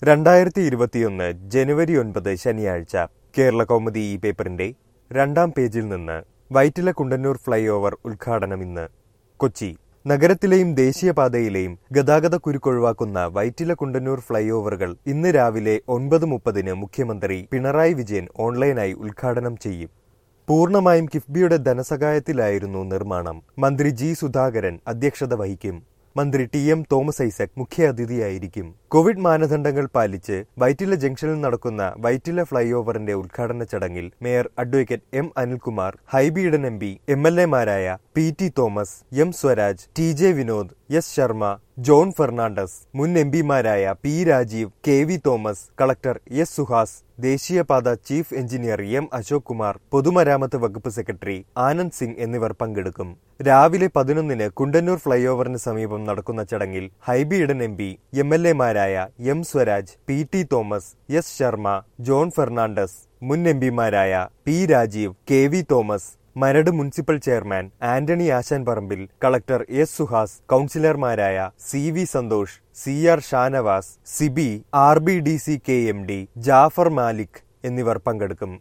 രണ്ടായിരത്തി ഇരുപത്തിയൊന്ന് ജനുവരി ഒൻപത് ശനിയാഴ്ച കേരള കൗമുദി ഈ പേപ്പറിന്റെ രണ്ടാം പേജിൽ നിന്ന് വൈറ്റില കുണ്ടന്നൂർ ഫ്ലൈ ഓവർ ഉദ്ഘാടനം ഇന്ന് കൊച്ചി നഗരത്തിലെയും ദേശീയപാതയിലെയും ഗതാഗത കുരുക്കൊഴിവാക്കുന്ന വൈറ്റില കുണ്ടന്നൂർ ഫ്ലൈ ഓവറുകൾ ഇന്ന് രാവിലെ ഒൻപത് മുപ്പതിന് മുഖ്യമന്ത്രി പിണറായി വിജയൻ ഓൺലൈനായി ഉദ്ഘാടനം ചെയ്യും പൂർണ്ണമായും കിഫ്ബിയുടെ ധനസഹായത്തിലായിരുന്നു നിർമ്മാണം മന്ത്രി ജി സുധാകരൻ അധ്യക്ഷത വഹിക്കും മന്ത്രി ടി എം തോമസ് ഐസക് മുഖ്യാതിഥിയായിരിക്കും കോവിഡ് മാനദണ്ഡങ്ങൾ പാലിച്ച് വൈറ്റില ജംഗ്ഷനിൽ നടക്കുന്ന വൈറ്റില ഫ്ലൈ ഓവറിന്റെ ഉദ്ഘാടന ചടങ്ങിൽ mayor advocate M Anilkumar ഹൈബിയിടൻ M P M L എമാരായ P T Thomas M Swaraj T J Vinod S Sharma John Fernandez മുൻ എം പിമാരായ P Rajeev K V Thomas collector S Suhas ദേശീയപാത chief engineer M Ashok Kumar പൊതുമരാമത്ത് വകുപ്പ് സെക്രട്ടറി ആനന്ദ് സിംഗ് എന്നിവർ പങ്കെടുക്കും രാവിലെ പതിനൊന്നിന് കുണ്ടന്നൂർ ഫ്ലൈ ഓവറിന് സമീപം നടക്കുന്ന ചടങ്ങിൽ Hibi Eden M P M L എമാരായ M Swaraj P T Thomas S Sharma John Fernandez മുൻ എം പിമാരായ P Rajeev K V Thomas Maradu municipal chairman Antony Asanparambil collector S Suhas കൌൺസിലർമാരായ C V Santhosh C R Shanavas Sibi R B D C K M D Jafar Malik എന്നിവർ പങ്കെടുക്കും